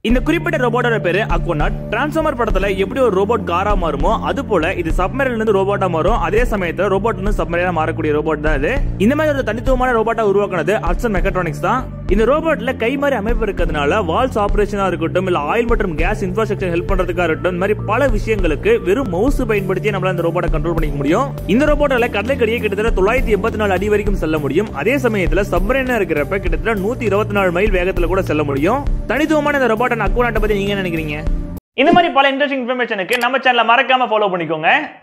இந்த குறிப்பிட்ட ரோபோட்டோட பேரு அக்வனாட் டிரான்ஸ்ஃபார்மர் படத்துல எப்படி ஒரு ரோபோட் காரா மாறுமோ அது போல இது சப்மரன்ல இருந்து ரோபோட்டா மாறும் அதே சமயத்துல ரோபோட் இருந்து சப்மரனா மாறக்கூடிய ரோபோட் தான் இது இந்த மாதிரி ஒரு தனித்துவமான ரோபோட்டா உருவாக்குனது அட்சன் மெக்கட்ரானிக்ஸ் தான் இந்த ரோபோட்ல கை மாதிரி அமைப்பு இருக்கிறதுனால வால்ஸ் ஆபரேஷனா இருக்கட்டும் இல்ல ஆயில் மற்றும் கேஸ் இன்ஃப்ராஸ்ட்ரக்சர் ஹெல்ப் பண்றதுக்காக இருக்கட்டும் இந்த மாதிரி பல விஷயங்களுக்கு வெறும் மவுஸ் பயன்படுத்தி நம்மளால இந்த ரோபோட்டை கண்ட்ரோல் பண்ணிக்க முடியும் இந்த ரோபோட்டால கடலைக்கடியே கிட்டத்தட்ட தொள்ளாயிரத்தி எண்பத்தி நாலு அடி வரைக்கும் செல்ல முடியும் அதே சமயத்துல சப்மரீனா இருக்கிறப்ப கிட்டத்தட்ட நூத்தி இருபத்தி நாலு மைல் வேகத்துல கூட செல்ல முடியும் தனித்துவமான இந்த ரோபோட்டை அக்குவாட்டை பத்தி நீங்க என்ன நினைக்கிறீங்க இந்த மாதிரி பல இன்ட்ரெஸ்டிங் இன்ஃபர்மேஷனுக்கு நம்ம சேனலை மறக்காம ஃபாலோ பண்ணிக்கோங்க